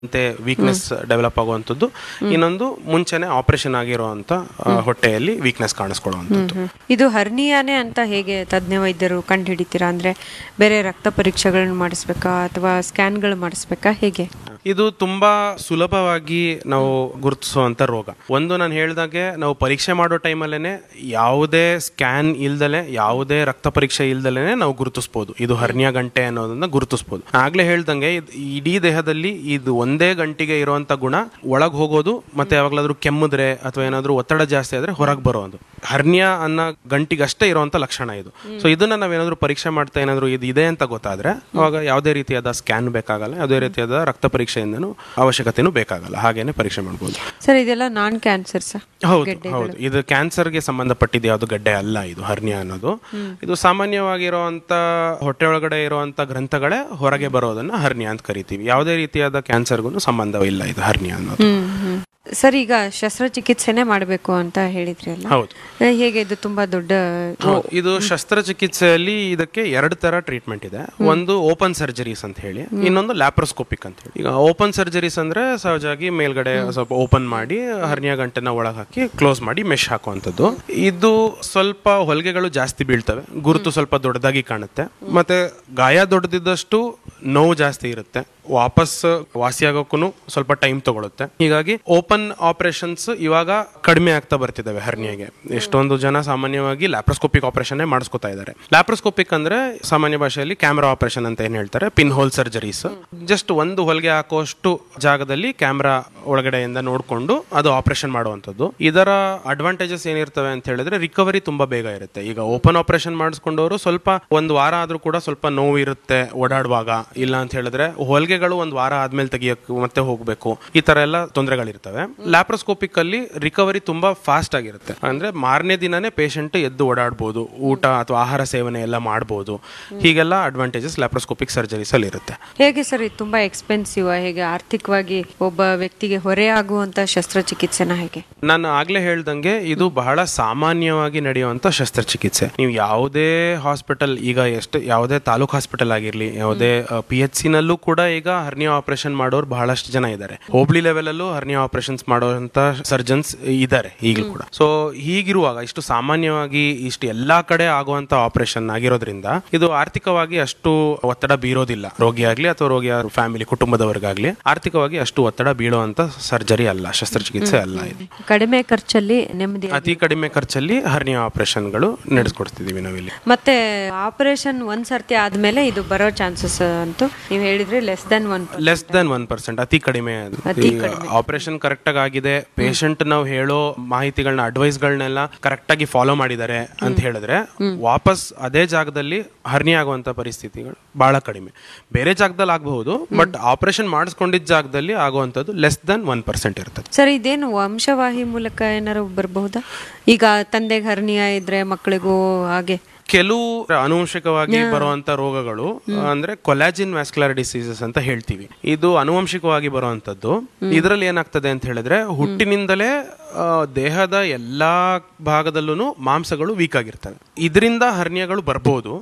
ಮತ್ತೆ weakness develop ಆಗುವಂಥದ್ದು ಇನ್ನೊಂದು ಮುಂಚೆನೆ ಆಪರೇಷನ್ ಆಗಿರುವಂತ ಆ, ಹೊಟ್ಟೆಯಲ್ಲಿ ವೀಕ್ನೆಸ್ ಕಾಣಿಸ್ಕೊಳ್ಳುವಂಥದ್ದು ಇದು ಹರ್ನಿಯಾನೇ ಅಂತ ಹೇಗೆ ತಜ್ಞ ವೈದ್ಯರು ಕಂಡುಹಿಡಿತೀರಾ ಅಂದ್ರೆ ಬೇರೆ ರಕ್ತ ಪರೀಕ್ಷೆಗಳನ್ನ ಮಾಡಿಸ್ಬೇಕಾ ಅಥವಾ ಸ್ಕ್ಯಾನ್ಗಳು ಮಾಡಿಸ್ಬೇಕಾ ಹೇಗೆ ಇದು ತುಂಬಾ ಸುಲಭವಾಗಿ ನಾವು ಗುರುತಿಸುವಂತ ರೋಗ ಒಂದು ನಾನು ಹೇಳ್ದಾಗೆ ನಾವು ಪರೀಕ್ಷೆ ಮಾಡೋ ಟೈಮಲ್ಲೇನೆ ಯಾವುದೇ ಸ್ಕ್ಯಾನ್ ಇಲ್ದಲೆ ಯಾವುದೇ ರಕ್ತ ಪರೀಕ್ಷೆ ಇಲ್ದಲೆ ನಾವು ಗುರುತಿಸ್ಬೋದು ಇದು ಹರ್ನಿಯಾ ಗಂಟೆ ಅನ್ನೋದನ್ನ ಗುರುತಿಸ್ಬೋದು ಆಗ್ಲೇ ಹೇಳ್ದಂಗೆ ಇದ್- ಇಡೀ ದೇಹದಲ್ಲಿ ಇದು ಒಂದೇ ಗಂಟಿಗೆ ಇರುವಂತ ಗುಣ ಒಳಗ್ ಹೋಗೋದು ಮತ್ತೆ ಯಾವಾಗ್ಲಾದ್ರೂ ಕೆಮ್ಮಿದ್ರೆ ಅಥವಾ ಏನಾದ್ರೂ ಒತ್ತಡ ಜಾಸ್ತಿ ಆದ್ರೆ ಹೊರಗೆ ಬರೋದು ಹರ್ನಿಯಾ ಅನ್ನೋ ಗಂಟಿಗಷ್ಟೇ ಇರುವಂತ ಲಕ್ಷಣ ಇದು ಸೊ ಇದನ್ನ ನಾವೇನಾದ್ರೂ ಪರೀಕ್ಷೆ ಮಾಡ್ತಾ ಏನಾದ್ರೂ ಇದು ಇದೆ ಅಂತ ಗೊತ್ತಾದ್ರೆ ಅವಾಗ ಯಾವುದೇ ರೀತಿಯಾದ ಸ್ಕ್ಯಾನ್ ಬೇಕಾಗಲ್ಲ ಯಾವುದೇ ರೀತಿಯಾದ ರಕ್ತ ಪರೀಕ್ಷೆಯಿಂದನೂ ಅವಶ್ಯಕತೆನೂ ಬೇಕಾಗಲ್ಲ ಹಾಗೇನೆ ಪರೀಕ್ಷೆ ಮಾಡ್ಬೋದು ಸರ್ ಇದೆಲ್ಲ ನಾನ್ ಕ್ಯಾನ್ಸರ್ ಸರ್ ಹೌದು ಹೌದು ಇದು ಕ್ಯಾನ್ಸರ್ಗೆ ಸಂಬಂಧಪಟ್ಟಿದ್ದು ಯಾವುದು ಗಡ್ಡೆ ಅಲ್ಲ ಇದು ಹರ್ನಿಯಾ ಅನ್ನೋದು ಇದು ಸಾಮಾನ್ಯವಾಗಿರುವಂತ ಹೊಟ್ಟೆ ಒಳಗಡೆ ಇರುವಂತ ಗ್ರಂಥಗಳೇ ಹೊರಗೆ ಬರೋದನ್ನ ಹರ್ನಿಯಾ ಅಂತ ಕರಿತೀವಿ ಯಾವುದೇ ರೀತಿಯಾದ ಕ್ಯಾನ್ಸರ್ಗೂ ಸಂಬಂಧವಿಲ್ಲ ಇದು ಹರ್ನಿಯಾ ಅನ್ನೋದು ಹ್ಮ್ ಹ್ಮ್ ಸರ್ ಈಗ ಶಸ್ತ್ರಚಿಕಿತ್ಸೆನೇ ಮಾಡಬೇಕು ಅಂತ ಹೇಳಿದ್ರಿ ಅಲ್ಲ ಹೌದು ಆ, ಹೇಗೆ ಇದು ತುಂಬಾ ದೊಡ್ಡ ಹೌದು. ಇದು ಶಸ್ತ್ರಚಿಕಿತ್ಸೆಯಲ್ಲಿ ಇದಕ್ಕೆ ಎರಡು ತರ ಟ್ರೀಟ್ಮೆಂಟ್ ಇದೆ ಒಂದು ಓಪನ್ ಸರ್ಜರೀಸ್ ಅಂತ ಹೇಳಿ ಇನ್ನೊಂದು ಲ್ಯಾಪ್ರೋಸ್ಕೋಪಿಕ್ ಅಂತ ಹೇಳಿ ಈಗ ಓಪನ್ ಸರ್ಜರೀಸ್ ಅಂದ್ರೆ ಸಹಜವಾಗಿ ಮೇಲ್ಗಡೆ ಸ್ವಲ್ಪ ಓಪನ್ ಮಾಡಿ ಹರ್ನಿಯಾ ಗಂಟೆನ ಒಳಗೆ ಹಾಕಿ ಕ್ಲೋಸ್ ಮಾಡಿ ಮೆಶ್ ಹಾಕುವಂಥದ್ದು ಇದು ಸ್ವಲ್ಪ ಹೊಲಿಗೆಗಳು ಜಾಸ್ತಿ ಬೀಳ್ತವೆ ಗುರುತು ಸ್ವಲ್ಪ ದೊಡ್ಡದಾಗಿ ಕಾಣುತ್ತೆ ಮತ್ತೆ ಗಾಯ ದೊಡ್ಡದಿದ್ದಷ್ಟು ನೋವು ಜಾಸ್ತಿ ಇರುತ್ತೆ ವಾಪಸ್ ವಾಸಿಯಾಗೋಕ್ಕೂ ಸ್ವಲ್ಪ ಟೈಮ್ ತಗೊಳುತ್ತೆ ಹೀಗಾಗಿ ಓಪನ್ ಆಪರೇಷನ್ಸ್ ಇವಾಗ ಕಡಿಮೆ ಆಗ್ತಾ ಬರ್ತಿದ್ದಾವೆ ಹರ್ನಿಯಾಗೆ ಎಷ್ಟೊಂದು ಜನ ಸಾಮಾನ್ಯವಾಗಿ ಲ್ಯಾಪ್ರೋಸ್ಕೋಪಿಕ್ ಆಪರೇಷನ್ ಮಾಡಿಸ್ಕೊತಾ ಇದ್ದಾರೆ ಲ್ಯಾಪ್ರೋಸ್ಕೋಪಿಕ್ ಅಂದ್ರೆ ಸಾಮಾನ್ಯ ಭಾಷೆಯಲ್ಲಿ ಕ್ಯಾಮ್ರಾ ಆಪರೇಷನ್ ಅಂತ ಏನ್ ಹೇಳ್ತಾರೆ ಪಿನ್ ಹೋಲ್ ಸರ್ಜರೀಸ್ ಜಸ್ಟ್ ಒಂದು ಹೊಲಿಗೆ ಹಾಕುವಷ್ಟು ಜಾಗದಲ್ಲಿ ಕ್ಯಾಮ್ರಾ ಒಳಗಡೆಯಿಂದ ನೋಡ್ಕೊಂಡು ಅದು ಆಪರೇಷನ್ ಮಾಡುವಂಥದ್ದು ಇದರ ಅಡ್ವಾಂಟೇಜಸ್ ಏನಿರ್ತವೆ ಅಂತ ಹೇಳಿದ್ರೆ ರಿಕವರಿ ತುಂಬಾ ಬೇಗ ಇರುತ್ತೆ ಈಗ ಓಪನ್ ಆಪರೇಷನ್ ಮಾಡಿಸ್ಕೊಂಡವರು ಸ್ವಲ್ಪ ಒಂದು ವಾರ ಆದ್ರೂ ಕೂಡ ಸ್ವಲ್ಪ ನೋವು ಇರುತ್ತೆ ಓಡಾಡುವಾಗ ಇಲ್ಲ ಅಂತ ಹೇಳಿದ್ರೆ ಹೊಲಿಗೆಗಳು ಒಂದು ವಾರ ಆದ್ಮೇಲೆ ತೆಗಿಯಕ್ಕೆ ಮತ್ತೆ ಹೋಗ್ಬೇಕು ಈ ತರ ಎಲ್ಲ ತೊಂದರೆಗಳಿರ್ತವೆ ಲ್ಯಾಪ್ರೋಸ್ಕೋಪಿಕ್ ಅಲ್ಲಿ ರಿಕವರಿ ತುಂಬಾ ಫಾಸ್ಟ್ ಆಗಿರುತ್ತೆ ಅಂದ್ರೆ ಮಾರನೇ ದಿನನೇ ಪೇಷಂಟ್ ಎದ್ದು ಓಡಾಡ್ಬೋದು ಊಟ ಅಥವಾ ಆಹಾರ ಸೇವನೆ ಎಲ್ಲ ಮಾಡ್ಬೋದು ಹೀಗೆಲ್ಲ ಅಡ್ವಾಂಟೇಜಸ್ ಲ್ಯಾಪ್ರೋಸ್ಕೋಪಿಕ್ ಸರ್ಜರೀಸ್ ಅಲ್ಲಿ ಇರುತ್ತೆ ಹೇಗೆ ಸರ್ ಇದು ತುಂಬಾ ಎಕ್ಸ್ಪೆನ್ಸಿವ್ ಹೇಗೆ ಆರ್ಥಿಕವಾಗಿ ಒಬ್ಬ ವ್ಯಕ್ತಿಗೆ ಹೊರೆ ಆಗುವಂತ ಶಸ್ತ್ರಚಿಕಿತ್ಸೆನ ಹೇಗೆ ನಾನು ಆಗ್ಲೇ ಹೇಳ್ದಂಗೆ ಇದು ಬಹಳ ಸಾಮಾನ್ಯವಾಗಿ ನಡೆಯುವಂತ ಶಸ್ತ್ರಚಿಕಿತ್ಸೆ ನೀವು ಯಾವುದೇ ಹಾಸ್ಪಿಟಲ್ ಈಗ ಎಷ್ಟು ಯಾವುದೇ ತಾಲೂಕ್ ಹಾಸ್ಪಿಟಲ್ ಆಗಿರ್ಲಿ ಯಾವುದೇ ಪಿ ಎಚ್ ಸಿ ನಲ್ಲೂ ಕೂಡ ಈಗ ಹರ್ನಿಯಾ ಆಪರೇಷನ್ ಮಾಡೋರು ಬಹಳಷ್ಟು ಜನ ಇದ್ದಾರೆ ಹೋಬಳಿ ಲೆವೆಲ್ ಅಲ್ಲೂ ಹರ್ನಿಯಾ ಆಪರೇಷನ್ಸ್ ಮಾಡುವಂತ ಸರ್ಜನ್ಸ್ ಇದ್ದಾರೆ ಈಗಲೂ ಕೂಡ ಸೊ ಹೀಗಿರುವಾಗ ಇಷ್ಟು ಸಾಮಾನ್ಯವಾಗಿ ಇಷ್ಟು ಎಲ್ಲಾ ಕಡೆ ಆಗುವಂತ ಆಪರೇಷನ್ ಆಗಿರೋದ್ರಿಂದ ಇದು ಆರ್ಥಿಕವಾಗಿ ಅಷ್ಟು ಒತ್ತಡ ಬೀರೋದಿಲ್ಲ ರೋಗಿಯಾಗ್ಲಿ ಅಥವಾ ರೋಗಿಯ ಫ್ಯಾಮಿಲಿ ಕುಟುಂಬದವರಿಗಾಗ್ಲಿ ಆರ್ಥಿಕವಾಗಿ ಅಷ್ಟು ಒತ್ತಡ ಬೀಳುವಂತ ಸರ್ಜರಿ ಅಲ್ಲ ಶಸ್ತ್ರಚಿಕಿತ್ಸೆ ಅಲ್ಲ ಇದು ಕಡಿಮೆ ಖರ್ಚಲ್ಲಿ ನೆಮ್ಮದಿ ಅತಿ ಕಡಿಮೆ ಖರ್ಚಲ್ಲಿ ಹರ್ನಿಯಾ ಆಪರೇಷನ್ಗಳು ನಡೆಸ್ಕೊಡ್ತಿದೀವಿ ನಾವಿಲ್ಲಿ ಮತ್ತೆ ಆಪರೇಷನ್ ಒಂದ್ ಸರ್ತಿ ಆದ್ಮೇಲೆ ಇದು ಬರೋ ಚಾನ್ಸಸ್ ಅಂತೂ ನೀವು ಹೇಳಿದ್ರೆ less than one less than one percent ಅತಿ ಕಡಿಮೆ ಅದು. ಈಗ ಆಪರೇಷನ್ ಕರೆಕ್ಟ್ ಆಗಿ ಆಗಿದೆ ಪೇಷಂಟ್ ನಾವು ಹೇಳೋ ಮಾಹಿತಿಗಳನ್ನ ಅಡ್ವೈಸ್ಗಳನ್ನೆಲ್ಲ ಕರೆಕ್ಟ್ ಆಗಿ ಫಾಲೋ ಮಾಡಿದ್ದಾರೆ ಅಂತ ಹೇಳಿದ್ರೆ ವಾಪಸ್ ಅದೇ ಜಾಗದಲ್ಲಿ ಹರ್ನಿ ಆಗುವಂತ ಪರಿಸ್ಥಿತಿಗಳು ಬಹಳ ಕಡಿಮೆ ಬೇರೆ ಜಾಗದಲ್ಲಿ ಆಗಬಹುದು ಬಟ್ ಆಪರೇಷನ್ ಮಾಡಿಸ್ಕೊಂಡಿದ್ದ ಜಾಗದಲ್ಲಿ ಆಗುವಂತದ್ದು ಲೆಸ್ ದನ್ ಒನ್ ಪರ್ಸೆಂಟ್ ಇರ್ತದೆ ಸರ್ ಇದೇನು ವಂಶವಾಹಿ ಮೂಲಕ ಏನಾರು ಬರಬಹುದಾ ಈಗ ತಂದೆಗೆ ಹರ್ನಿಯಾ ಇದ್ರೆ ಮಕ್ಕಳಿಗೂ ಹಾಗೆ ಕೆಲವು ಅನುವಂಶಿಕವಾಗಿ ಬರುವಂತ ರೋಗಗಳು ಅಂದ್ರೆ ಕೊಲಾಜಿನ್ ವ್ಯಾಸ್ಕ್ಯುಲರ್ ಡಿಸೀಸಸ್ ಅಂತ ಹೇಳ್ತೀವಿ ಇದು ಅನುವಂಶಿಕವಾಗಿ ಬರುವಂತದ್ದು ಇದರಲ್ಲಿ ಏನಾಗ್ತದೆ ಅಂತ ಹೇಳಿದ್ರೆ ಹುಟ್ಟಿನಿಂದಲೇ ಆ, ದೇಹದ ಎಲ್ಲಾ ಭಾಗದಲ್ಲೂ ಮಾಂಸಗಳು ವೀಕ್ ಆಗಿರ್ತವೆ ಇದರಿಂದ ಹರ್ನಿಯಗಳು ಬರ್ಬೋದು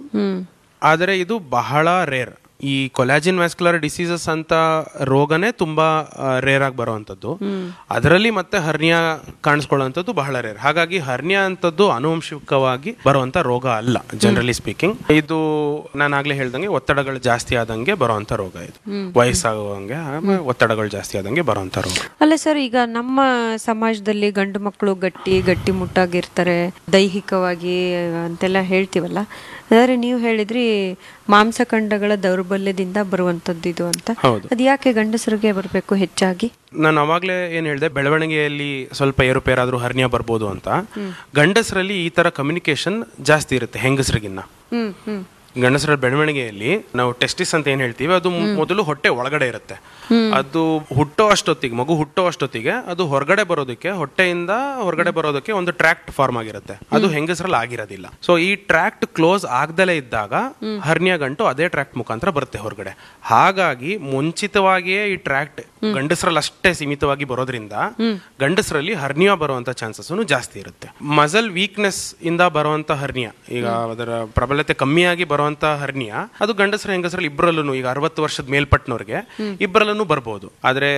ಆದರೆ ಇದು ಬಹಳ ರೇರ್ ಈ ಕೊಲಾಜಿನ್ ವ್ಯಾಸ್ಕ್ಯುಲರ್ ಡಿಸೀಸಸ್ ಅಂತ ರೋಗನೇ ತುಂಬಾ ರೇರ್ ಆಗಿ ಬರುವಂತದ್ದು ಅದರಲ್ಲಿ ಮತ್ತೆ ಹರ್ನಿಯಾ ಕಾಣಿಸ್ಕೊಳ್ಳುವಂಥದ್ದು ಬಹಳ ರೇರ್ ಹಾಗಾಗಿ ಹರ್ನಿಯಾ ಅಂತದ್ದು ಆನುವಂಶಿಕವಾಗಿ ಬರುವಂತ ರೋಗ ಅಲ್ಲ ಜನರಲಿ ಸ್ಪೀಕಿಂಗ್ ಇದು ನಾನು ಆಗ್ಲೇ ಹೇಳ್ದಂಗೆ ಒತ್ತಡಗಳು ಜಾಸ್ತಿ ಆದಂಗೆ ಬರುವಂತ ರೋಗ ಇದು ವಯಸ್ಸಾಗುವಂಗೆ ಆಮೇಲೆ ಒತ್ತಡಗಳು ಜಾಸ್ತಿ ಆದಂಗೆ ಬರುವಂತ ರೋಗ ಅಲ್ಲ ಸರ್ ಈಗ ನಮ್ಮ ಸಮಾಜದಲ್ಲಿ ಗಂಡು ಮಕ್ಕಳು ಗಟ್ಟಿ ಗಟ್ಟಿ ಮುಟ್ಟಾಗಿರ್ತಾರೆ ದೈಹಿಕವಾಗಿ ಅಂತೆಲ್ಲ ಹೇಳ್ತೀವಲ್ಲ ಆದರೆ ನೀವು ಹೇಳಿದ್ರಿ ಮಾಂಸಖಂಡಗಳ ದೌರ್ಬಲ್ಯದಿಂದ ಬರುವಂತದ್ದು ಇದು ಅಂತ ಹೌದು ಅದು ಯಾಕೆ ಗಂಡಸರಿಗೆ ಬರಬೇಕು ಹೆಚ್ಚಾಗಿ ನಾನು ಅವಾಗಲೇ ಏನ್ ಹೇಳಿದೆ ಬೆಳವಣಿಗೆಯಲ್ಲಿ ಸ್ವಲ್ಪ ಏರುಪೇರಾದ್ರೂ ಹರ್ನಿಯಾ ಬರ್ಬೋದು ಅಂತ ಗಂಡಸರಲ್ಲಿ ಈ ತರ ಕಮ್ಯುನಿಕೇಶನ್ ಜಾಸ್ತಿ ಇರುತ್ತೆ ಹೆಂಗಸರಿಗಿನ್ನ ಹ್ಮ್ ಹ್ಮ್ ಗಂಡಸರ ಬೆಳವಣಿಗೆಯಲ್ಲಿ ನಾವು ಟೆಸ್ಟಿಸ್ ಅಂತ ಏನ್ ಹೇಳ್ತೀವಿ ಅದು ಮೊದಲು ಹೊಟ್ಟೆ ಒಳಗಡೆ ಇರುತ್ತೆ ಅದು ಹುಟ್ಟೋ ಅಷ್ಟೊತ್ತಿಗೆ ಮಗು ಹುಟ್ಟೋ ಅಷ್ಟೊತ್ತಿಗೆ ಅದು ಹೊರಗಡೆ ಬರೋದಕ್ಕೆ ಹೊಟ್ಟೆಯಿಂದ ಹೊರಗಡೆ ಬರೋದಕ್ಕೆ ಒಂದು ಟ್ರ್ಯಾಕ್ಟ್ ಫಾರ್ಮ್ ಆಗಿರುತ್ತೆ ಅದು ಹೆಂಗಸರಲ್ಲಿ ಆಗಿರೋದಿಲ್ಲ ಸೊ ಈ ಟ್ರ್ಯಾಕ್ಟ್ ಕ್ಲೋಸ್ ಆಗ್ದಲೇ ಇದ್ದಾಗ ಹರ್ನಿಯಾ ಗಂಟು ಅದೇ ಟ್ರ್ಯಾಕ್ಟ್ ಮುಖಾಂತರ ಬರುತ್ತೆ ಹೊರಗಡೆ ಹಾಗಾಗಿ ಮುಂಚಿತವಾಗಿಯೇ ಈ ಟ್ರ್ಯಾಕ್ಟ್ ಗಂಡಸರಲ್ಲಿ ಅಷ್ಟೇ ಸೀಮಿತವಾಗಿ ಬರೋದ್ರಿಂದ ಗಂಡಸರಲ್ಲಿ ಹರ್ನಿಯಾ ಬರುವಂತ ಚಾನ್ಸಸ್ ಜಾಸ್ತಿ ಇರುತ್ತೆ ಮಸಲ್ ವೀಕ್ನೆಸ್ ಇಂದ ಬರುವಂತ ಹರ್ನಿಯಾ ಈಗ ಅದರ ಪ್ರಬಲತೆ ಕಮ್ಮಿಯಾಗಿ ಬರುವಂತ ಹರ್ನಿಯಾ ಅದು ಗಂಡಸರ ಹೆಂಗಸರಲ್ಲಿ ಇಬ್ಬರಲ್ಲೂ ಈಗ ಅರವತ್ತು ವರ್ಷದ ಮೇಲ್ಪಟ್ಟನವ್ರಿಗೆ ಇಬ್ಬರಲ್ಲೂ ಬರ್ಬೋದು ಆದ್ರೆ